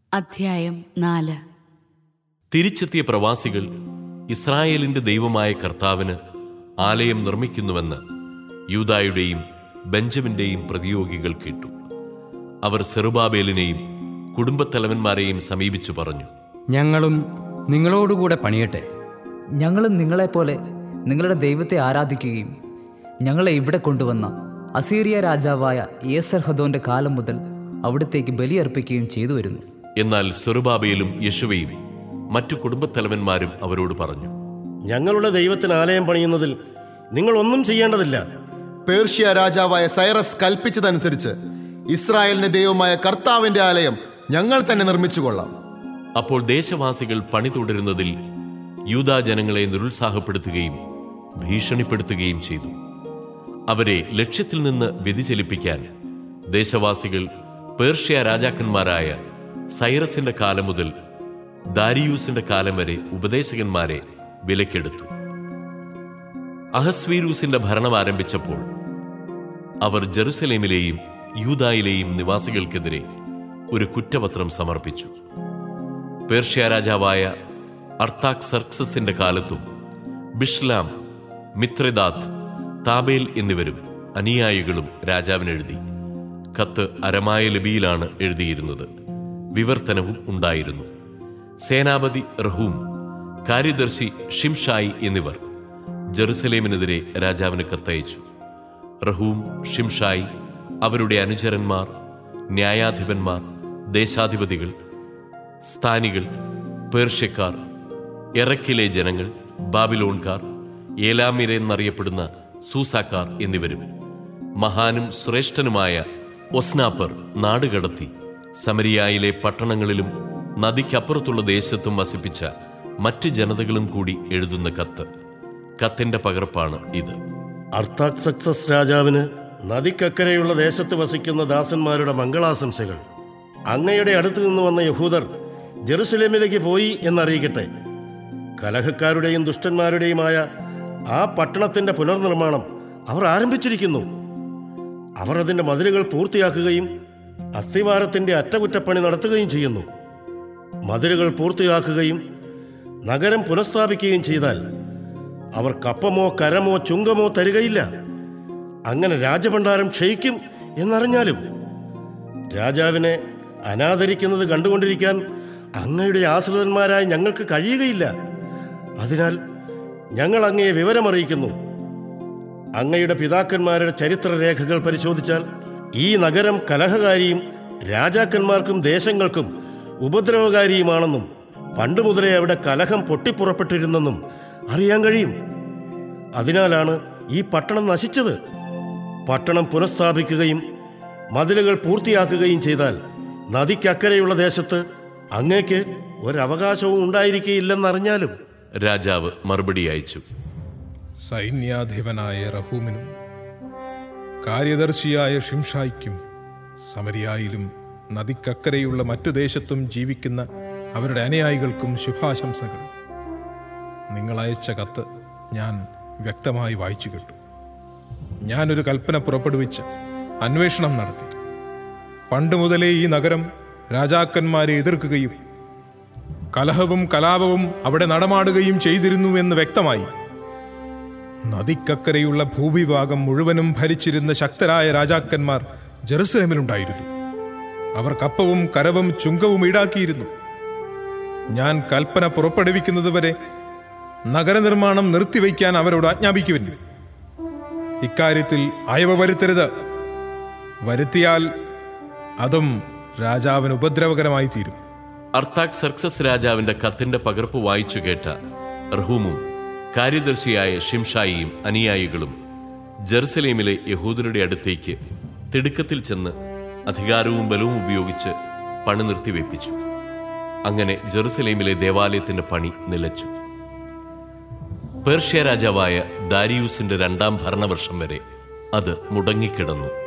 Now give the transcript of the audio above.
അധ്യായം നാല് തിരിച്ചെത്തിയ പ്രവാസികൾ ഇസ്രായേലിന്റെ ദൈവമായ കർത്താവിന് ആലയം നിർമ്മിക്കുന്നുവെന്ന് യൂദായുടെയും ബെഞ്ചമിന്റെയും പ്രതിയോഗികൾ കേട്ടു അവർ സെറുബാബേലിനെയും കുടുംബത്തലവന്മാരെയും സമീപിച്ചു പറഞ്ഞു ഞങ്ങളും നിങ്ങളോടുകൂടെ പണിയട്ടെ ഞങ്ങളും നിങ്ങളെപ്പോലെ നിങ്ങളുടെ ദൈവത്തെ ആരാധിക്കുകയും ഞങ്ങളെ ഇവിടെ കൊണ്ടുവന്ന അസീറിയ രാജാവായ യേസർ ഹദോന്റെ കാലം മുതൽ അവിടത്തേക്ക് ബലിയർപ്പിക്കുകയും ചെയ്തു വരുന്നു എന്നാൽ സെറുബാബേലും യശുവയും മറ്റു കുടുംബത്തലവന്മാരും അവരോട് പറഞ്ഞു ഞങ്ങളുടെ ദൈവത്തിന് ആലയം പണിയുന്നതിൽ നിങ്ങൾ ഒന്നും ചെയ്യേണ്ടതില്ല പേർഷ്യ രാജാവായ സൈറസ് കൽപ്പിച്ചതനുസരിച്ച് ഇസ്രായേലിന്റെ ദൈവമായ കർത്താവിന്റെ ആലയം ഞങ്ങൾ തന്നെ നിർമ്മിച്ചുകൊള്ളാം അപ്പോൾ ദേശവാസികൾ പണി തുടരുന്നതിൽ യൂദാ ജനങ്ങളെ നിരുത്സാഹപ്പെടുത്തുകയും ഭീഷണിപ്പെടുത്തുകയും ചെയ്തു അവരെ ലക്ഷ്യത്തിൽ നിന്ന് വ്യതിചലിപ്പിക്കാൻ ദേശവാസികൾ പേർഷ്യ രാജാക്കന്മാരായ സൈറസിന്റെ കാലം മുതൽ ദാരിയൂസിന്റെ കാലം വരെ ഉപദേശകന്മാരെ വിലക്കെടുത്തു അഹസ്വീരൂസിന്റെ ഭരണം ആരംഭിച്ചപ്പോൾ അവർ ജെറുസലേമിലെയും യൂദായിലെയും നിവാസികൾക്കെതിരെ ഒരു കുറ്റപത്രം സമർപ്പിച്ചു പേർഷ്യ രാജാവായ അർത്താക് സർക്സസിന്റെ കാലത്തും ബിഷ്ലാം മിത്രദാത്ത് താബേൽ എന്നിവരും അനുയായികളും രാജാവിനെഴുതി കത്ത് അരമായ ലിപിയിലാണ് എഴുതിയിരുന്നത് വിവർത്തനവും ഉണ്ടായിരുന്നു സേനാപതി റഹൂം കാര്യദർശി ഷിംഷായി എന്നിവർ ജെറുസലേമിനെതിരെ രാജാവിന് കത്തയച്ചു റഹൂം ഷിംഷായി അവരുടെ അനുചരന്മാർ ന്യായാധിപന്മാർ ദേശാധിപതികൾ സ്ഥാനികൾ പേർഷ്യക്കാർ എറക്കിലെ ജനങ്ങൾ ബാബിലോൺകാർ ഏലാമിര എന്നറിയപ്പെടുന്ന സൂസാക്കാർ എന്നിവരും മഹാനും ശ്രേഷ്ഠനുമായ ഒസ്നാപ്പർ നാടുകടത്തി സമരിയായിലെ പട്ടണങ്ങളിലും നദിക്കപ്പുറത്തുള്ള ദേശത്തും വസിപ്പിച്ച മറ്റ് ജനതകളും കൂടി എഴുതുന്ന കത്ത് കത്തിന്റെ പകർപ്പാണ് ഇത് അർത്ഥാക്സക്സസ് രാജാവിന് നദിക്കക്കരെയുള്ള ദേശത്ത് വസിക്കുന്ന ദാസന്മാരുടെ മംഗളാശംസകൾ അങ്ങയുടെ അടുത്തു നിന്ന് വന്ന യഹൂദർ ജെറുസലേമിലേക്ക് പോയി എന്നറിയിക്കട്ടെ കലഹക്കാരുടെയും ദുഷ്ടന്മാരുടെയുമായ ആ പട്ടണത്തിന്റെ പുനർനിർമ്മാണം അവർ ആരംഭിച്ചിരിക്കുന്നു അവർ അതിന്റെ മതിലുകൾ പൂർത്തിയാക്കുകയും അസ്ഥിവാരത്തിന്റെ അറ്റകുറ്റപ്പണി നടത്തുകയും ചെയ്യുന്നു മതിലുകൾ പൂർത്തിയാക്കുകയും നഗരം പുനഃസ്ഥാപിക്കുകയും ചെയ്താൽ അവർ കപ്പമോ കരമോ ചുങ്കമോ തരികയില്ല അങ്ങനെ രാജഭണ്ഡാരം ക്ഷയിക്കും എന്നറിഞ്ഞാലും രാജാവിനെ അനാദരിക്കുന്നത് കണ്ടുകൊണ്ടിരിക്കാൻ അങ്ങയുടെ ആശ്രിതന്മാരായ ഞങ്ങൾക്ക് കഴിയുകയില്ല അതിനാൽ ഞങ്ങൾ അങ്ങയെ വിവരമറിയിക്കുന്നു അങ്ങയുടെ പിതാക്കന്മാരുടെ ചരിത്രരേഖകൾ പരിശോധിച്ചാൽ ഈ നഗരം കലഹകാരിയും രാജാക്കന്മാർക്കും ദേശങ്ങൾക്കും ഉപദ്രവകാരിയുമാണെന്നും പണ്ട് മുതലേ അവിടെ കലഹം പൊട്ടിപ്പുറപ്പെട്ടിരുന്നെന്നും അറിയാൻ കഴിയും അതിനാലാണ് ഈ പട്ടണം നശിച്ചത് പട്ടണം പുനഃസ്ഥാപിക്കുകയും മതിലുകൾ പൂർത്തിയാക്കുകയും ചെയ്താൽ നദിക്കക്കരെയുള്ള ദേശത്ത് അങ്ങേക്ക് ഒരവകാശവും ഉണ്ടായിരിക്കുകയില്ലെന്നറിഞ്ഞാലും രാജാവ് മറുപടി അയച്ചു സൈന്യാധിപനായ റഹൂമിനും കാര്യദർശിയായ ഷിംഷായ്ക്കും സമരിയായിലും നദിക്കക്കരെയുള്ള മറ്റു ദേശത്തും ജീവിക്കുന്ന അവരുടെ അനുയായികൾക്കും ശുഭാശംസകൾ നിങ്ങൾ അയച്ച കത്ത് ഞാൻ വ്യക്തമായി വായിച്ചു കേട്ടു ഞാനൊരു കൽപ്പന പുറപ്പെടുവിച്ച് അന്വേഷണം നടത്തി പണ്ട് മുതലേ ഈ നഗരം രാജാക്കന്മാരെ എതിർക്കുകയും കലഹവും കലാപവും അവിടെ നടമാടുകയും ചെയ്തിരുന്നു എന്ന് വ്യക്തമായി നദിക്കക്കരെയുള്ള ഭൂവിഭാഗം മുഴുവനും ഭരിച്ചിരുന്ന ശക്തരായ രാജാക്കന്മാർ ജെറുസലേമിലുണ്ടായിരുന്നു അവർ കപ്പവും കരവും ചുങ്കവും ഈടാക്കിയിരുന്നു ഞാൻ കൽപ്പന പുറപ്പെടുവിക്കുന്നതുവരെ നഗരനിർമ്മാണം നിർത്തിവെക്കാൻ അവരോട് ആജ്ഞാപിക്കുവിൻ ഇക്കാര്യത്തിൽ അയവ് വരുത്തരുത് വരുത്തിയാൽ അതും രാജാവിന് ഉപദ്രവകരമായി തീരും അർത്താക് സർക്സസ് രാജാവിന്റെ കത്തിന്റെ പകർപ്പ് വായിച്ചു കേട്ട റഹൂമും കാര്യദർശിയായ ഷിംഷായിയും അനുയായികളും ജെറുസലേമിലെ യഹൂദരുടെ അടുത്തേക്ക് തിടുക്കത്തിൽ ചെന്ന് അധികാരവും ബലവും ഉപയോഗിച്ച് പണി നിർത്തിവെപ്പിച്ചു അങ്ങനെ ജെറുസലേമിലെ ദേവാലയത്തിന്റെ പണി നിലച്ചു പേർഷ്യ രാജാവായ ദാരിയൂസിന്റെ രണ്ടാം ഭരണവർഷം വരെ അത് മുടങ്ങിക്കിടന്നു